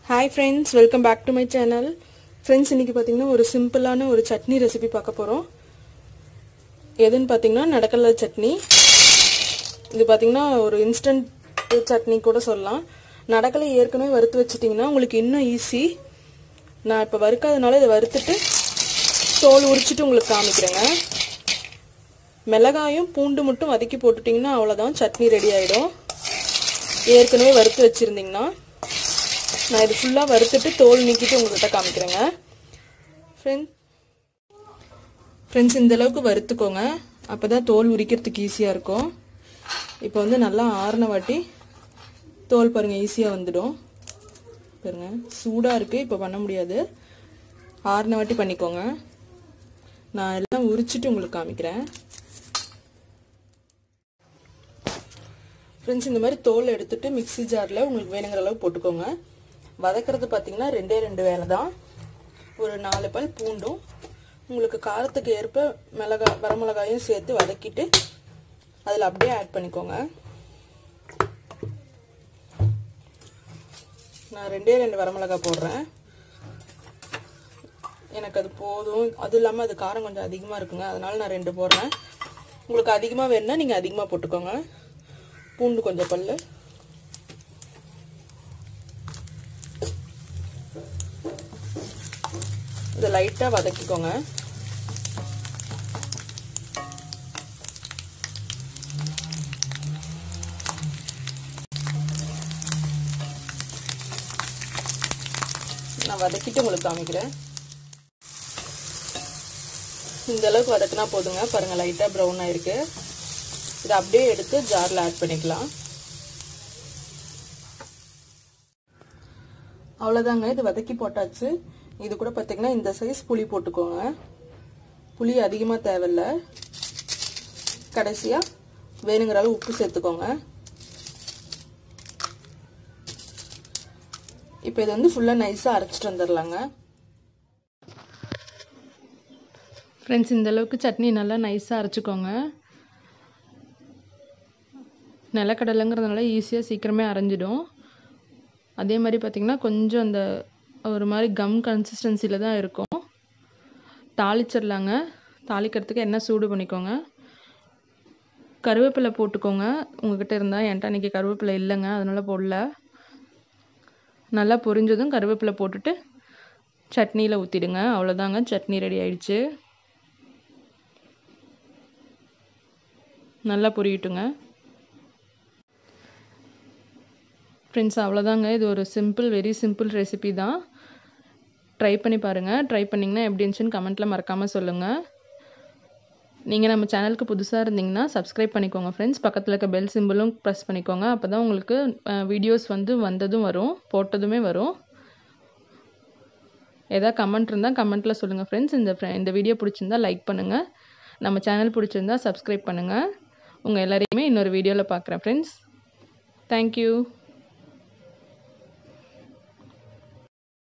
hi friends welcome back to my channel friends இன்றைக்கி பார்த்தீங்கன்னா ஒரு சிம்பிளான ஒரு சட்னி ரெசிபி பார்க்க போகிறோம் எதுன்னு பார்த்தீங்கன்னா நடக்கல சட்னி இது பார்த்தீங்கன்னா ஒரு இன்ஸ்டன்ட் சட்னி கூட சொல்லலாம் நடக்கலை ஏற்கனவே வறுத்து வச்சிட்டிங்கன்னா உங்களுக்கு இன்னும் ஈஸி நான் இப்போ வறுக்காதனால இதை வறுத்துட்டு தோல் உரிச்சிட்டு உங்களுக்கு காமிக்கிறேங்க மிளகாயும் பூண்டு மட்டும் வதக்கி போட்டுட்டிங்கன்னா அவ்வளோதான் சட்னி ரெடி ஆகிடும் ஏற்கனவே வறுத்து வச்சுருந்தீங்கன்னா நான் இது ஃபுல்லாக வறுத்துட்டு தோல் நீக்கிட்டு உங்கள்கிட்ட காமிக்கிறேங்க ஃப்ரெண்ட் ஃப்ரெண்ட்ஸ் இந்த அளவுக்கு வறுத்துக்கோங்க அப்போ தான் தோல் உரிக்கிறதுக்கு ஈஸியாக இருக்கும் இப்போ வந்து நல்லா ஆறின வாட்டி தோல் பாருங்கள் ஈஸியாக வந்துடும் பாருங்க சூடாக இருக்குது இப்போ பண்ண முடியாது ஆறின வாட்டி பண்ணிக்கோங்க நான் எல்லாம் உரிச்சிட்டு உங்களுக்கு காமிக்கிறேன் ஃப்ரெண்ட்ஸ் இந்த மாதிரி தோல் எடுத்துட்டு மிக்சி ஜாரில் உங்களுக்கு வேணுங்கிற அளவு போட்டுக்கோங்க வதக்கிறது பார்த்தீங்கன்னா ரெண்டே ரெண்டு வேலை தான் ஒரு நாலு பல் பூண்டும் உங்களுக்கு காரத்துக்கு ஏற்ப மிளகா வரமிளகாயும் சேர்த்து வதக்கிட்டு அதில் அப்படியே ஆட் பண்ணிக்கோங்க நான் ரெண்டே ரெண்டு வரமிளகா போடுறேன் எனக்கு அது போதும் அது இல்லாமல் அது காரம் கொஞ்சம் அதிகமாக இருக்குங்க அதனால நான் ரெண்டு போடுறேன் உங்களுக்கு அதிகமாக வேணுன்னா நீங்கள் அதிகமாக போட்டுக்கோங்க பூண்டு கொஞ்சம் பல்லு இதை லைட்டாக வதக்கிக்கோங்க நான் வதக்கிட்டு உங்களுக்கு காமிக்கிறேன் இந்த அளவுக்கு வதக்கினா போதுங்க பாருங்க லைட்டாக ப்ரௌன் ஆயிருக்கு இதை அப்படியே எடுத்து ஜாரில் ஆட் பண்ணிக்கலாம் அவ்வளோதாங்க இது வதக்கி போட்டாச்சு இது கூட பார்த்தீங்கன்னா இந்த சைஸ் புளி போட்டுக்கோங்க புளி அதிகமாக தேவையில்ல கடைசியாக வேணுங்கிற அளவு உப்பு சேர்த்துக்கோங்க இப்போ இது வந்து ஃபுல்லாக நைஸாக அரைச்சிட்டு வந்துடலாங்க ஃப்ரெண்ட்ஸ் இந்த அளவுக்கு சட்னி நல்லா நைஸாக அரைச்சிக்கோங்க நிலக்கடலைங்கிறதுனால ஈஸியாக சீக்கிரமே அரைஞ்சிடும் அதே மாதிரி பார்த்திங்கன்னா கொஞ்சம் அந்த ஒரு மாதிரி கம் கன்சிஸ்டன்சியில் தான் இருக்கும் தாளிச்சிடலாங்க தாளிக்கிறதுக்கு எண்ணெய் சூடு பண்ணிக்கோங்க கருவேப்பிலை போட்டுக்கோங்க உங்ககிட்ட இருந்தால் என்கிட்ட அன்றைக்கி கருவேப்பிலை இல்லைங்க அதனால் போடல நல்லா பொரிஞ்சதும் கருவேப்பிலை போட்டுட்டு சட்னியில் ஊற்றிடுங்க அவ்வளோதாங்க சட்னி ரெடி ஆயிடுச்சு நல்லா பொரியட்டுங்க ஃப்ரெண்ட்ஸ் அவ்வளோதாங்க இது ஒரு சிம்பிள் வெரி சிம்பிள் ரெசிபி தான் ட்ரை பண்ணி பாருங்கள் ட்ரை பண்ணிங்கன்னா எப்படி இருந்துச்சுன்னு கமெண்ட்டில் மறக்காமல் சொல்லுங்கள் நீங்கள் நம்ம சேனலுக்கு புதுசாக இருந்தீங்கன்னா சப்ஸ்கிரைப் பண்ணிக்கோங்க ஃப்ரெண்ட்ஸ் பக்கத்தில் இருக்க பெல் சிம்பிளும் ப்ரெஸ் பண்ணிக்கோங்க அப்போ தான் உங்களுக்கு வீடியோஸ் வந்து வந்ததும் வரும் போட்டதுமே வரும் எதாவது கமெண்ட் இருந்தால் கமெண்ட்டில் சொல்லுங்கள் ஃப்ரெண்ட்ஸ் இந்த இந்த வீடியோ பிடிச்சிருந்தா லைக் பண்ணுங்கள் நம்ம சேனல் பிடிச்சிருந்தா சப்ஸ்கிரைப் பண்ணுங்கள் உங்கள் எல்லாரையுமே இன்னொரு வீடியோவில் பார்க்குறேன் ஃப்ரெண்ட்ஸ் தேங்க்யூ